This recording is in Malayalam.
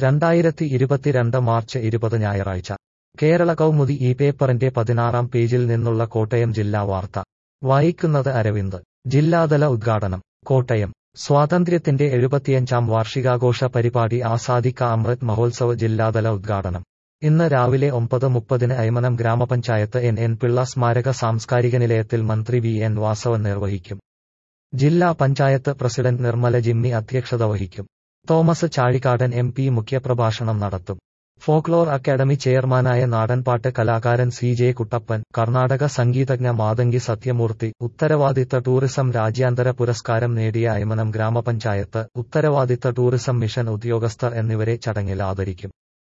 രണ്ടായിരത്തി ഇരുപത്തിരണ്ട് മാർച്ച് ഇരുപത് ഞായറാഴ്ച കേരള കൗമുദി ഈ പേപ്പറിന്റെ പതിനാറാം പേജിൽ നിന്നുള്ള കോട്ടയം ജില്ലാ വാർത്ത വായിക്കുന്നത് അരവിന്ദ് ജില്ലാതല ഉദ്ഘാടനം കോട്ടയം സ്വാതന്ത്ര്യത്തിന്റെ എഴുപത്തിയഞ്ചാം വാർഷികാഘോഷ പരിപാടി ആസാദിക്ക അമൃത് മഹോത്സവ് ജില്ലാതല ഉദ്ഘാടനം ഇന്ന് രാവിലെ ഒമ്പത് മുപ്പതിന് ഐമനം ഗ്രാമപഞ്ചായത്ത് എൻ എൻ പിള്ള സ്മാരക സാംസ്കാരിക നിലയത്തിൽ മന്ത്രി വി എൻ വാസവൻ നിർവഹിക്കും ജില്ലാ പഞ്ചായത്ത് പ്രസിഡന്റ് നിർമ്മല ജിമ്മി അധ്യക്ഷത വഹിക്കും തോമസ് ചാഴിക്കാടൻ എം പി മുഖ്യപ്രഭാഷണം നടത്തും ഫോക്ലോർ അക്കാദമി ചെയർമാനായ നാടൻപാട്ട് കലാകാരൻ സി ജെ കുട്ടപ്പൻ കർണാടക സംഗീതജ്ഞ മാതങ്കി സത്യമൂർത്തി ഉത്തരവാദിത്ത ടൂറിസം രാജ്യാന്തര പുരസ്കാരം നേടിയ ഐമനം ഗ്രാമപഞ്ചായത്ത് ഉത്തരവാദിത്ത ടൂറിസം മിഷൻ ഉദ്യോഗസ്ഥർ എന്നിവരെ ചടങ്ങിൽ ആദരിക്കും